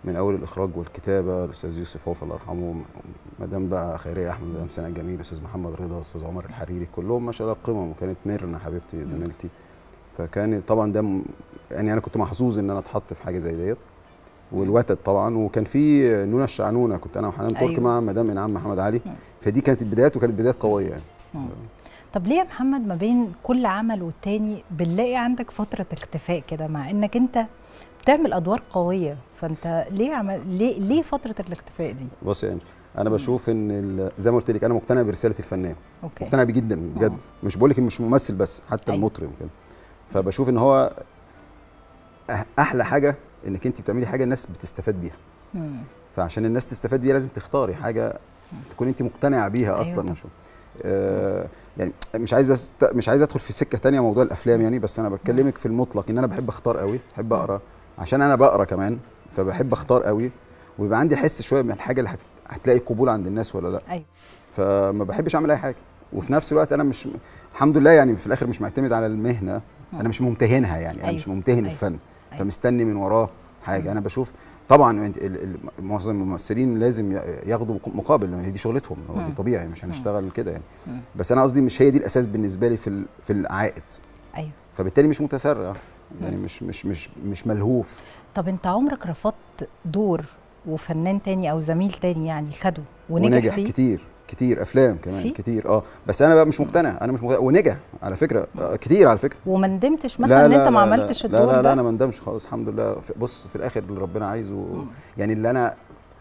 من اول الاخراج والكتابه الاستاذ يوسف عوف الله يرحمه مدام بقى خيريه احمد مدام سناء جميل الاستاذ محمد رضا الاستاذ عمر الحريري كلهم ما شاء الله قمم وكانت ميرنا حبيبتي زميلتي فكان طبعا ده م- يعني انا كنت محظوظ ان انا اتحط في حاجه زي ديت والوتد طبعا وكان في نونا الشعنونه كنت انا وحنان تركي أيوة. مع مدام انعام محمد علي مم. فدي كانت البدايات وكانت بدايات قويه يعني مم. طب ليه يا محمد ما بين كل عمل والتاني بنلاقي عندك فترة اختفاء كده مع انك انت بتعمل ادوار قوية فانت ليه عمل ليه ليه فترة الاختفاء دي؟ بص يا انجي انا بشوف ان ال- زي ما قلت لك انا مقتنع برساله الفنان اوكي مقتنع بيه جدا بجد مش بقول لك مش ممثل بس حتى أيوة. المطرب كده فبشوف ان هو أح- احلى حاجه انك انت بتعملي حاجه الناس بتستفاد بيها مم. فعشان الناس تستفاد بيها لازم تختاري حاجه تكون انت مقتنعه بيها أيوة اصلا طبعا. مش آه يعني مش عايز أست... مش عايز ادخل في سكه تانية موضوع الافلام يعني بس انا بكلمك في المطلق ان انا بحب اختار قوي بحب اقرا عشان انا بقرا كمان فبحب اختار قوي ويبقى عندي حس شويه من الحاجه اللي هت... هتلاقي قبول عند الناس ولا لا ايوه فما بحبش اعمل اي حاجه وفي نفس الوقت انا مش الحمد لله يعني في الاخر مش معتمد على المهنه انا مش ممتهنها يعني انا أيوة. مش ممتهن أيوة. الفن أيوة. فمستني من وراه حاجه انا بشوف طبعا أنت- ال- ال- معظم الممثلين لازم ي- ياخدوا مقابل لان هي دي شغلتهم هو مم. دي طبيعي مش هنشتغل كده يعني مم. بس انا قصدي مش هي دي الاساس بالنسبه لي في ال- في العائد ايوه فبالتالي مش متسرع يعني مش مش مش مش ملهوف طب انت عمرك رفضت دور وفنان تاني او زميل تاني يعني خده ونجح, ونجح فيه؟ كتير كتير افلام كمان في؟ كتير اه بس انا بقى مش مقتنع انا مش مقتنع ونجح على فكره آه كتير على فكره وما ندمتش مثلا ان انت ما عملتش لا الدور لا لا ده انا ما ندمش خالص الحمد لله في- بص في الاخر اللي ربنا عايزه يعني اللي انا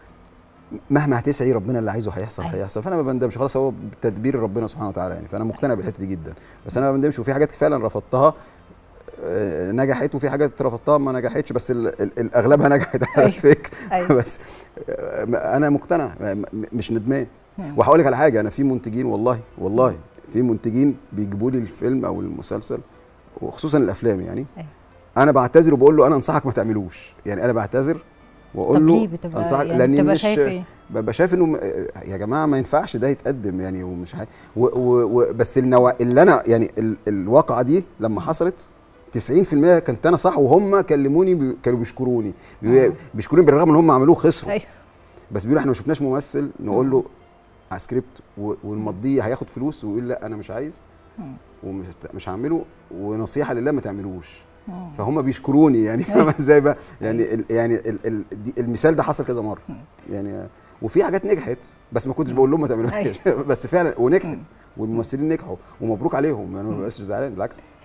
مهما هتسعي ربنا اللي عايزه هيحصل أيوة. هيحصل فانا ما بندمش خلاص هو بتدبير ربنا سبحانه وتعالى يعني فانا مقتنع بالحته دي جدا بس انا ما بندمش وفي حاجات فعلا رفضتها آه، نجحت وفي حاجات رفضتها ما نجحتش بس ال- ال- الاغلبها نجحت على أيوة. فكره أيوة. بس آه، انا مقتنع م- م- مش ندمان مم. وهقول لك على حاجه انا في منتجين والله والله في منتجين بيجيبوا لي الفيلم او المسلسل وخصوصا الافلام يعني أيوة. انا بعتذر وبقول له انا انصحك ما تعملوش يعني انا بعتذر واقول طب له ليه بتبقى انصحك يعني لاني بتبقى مش شايف ايه؟ ببقى شايف انه م- يا جماعه ما ينفعش ده يتقدم يعني ومش حي... و... و... و... بس النوع اللي انا يعني ال... الواقعه دي لما حصلت 90% كنت انا صح وهم كلموني بي... كانوا بيشكروني بي... آه. بيشكروني بالرغم ان هم عملوه خسروا ايوه بس بيقولوا احنا ما شفناش ممثل نقول له على سكريبت و... ونمضيه هياخد فلوس ويقول لا انا مش عايز مم. ومش مش هعمله ونصيحه لله ما تعملوش مم. فهم بيشكروني يعني أيوة. فاهمه ازاي بقى يعني ال يعني ال ال دي المثال ده حصل كذا مره مم. يعني وفي حاجات نجحت بس ما كنتش بقول لهم ما تعملوهاش بس فعلا ونجحت والممثلين نجحوا ومبروك عليهم انا ما ببقاش زعلان بالعكس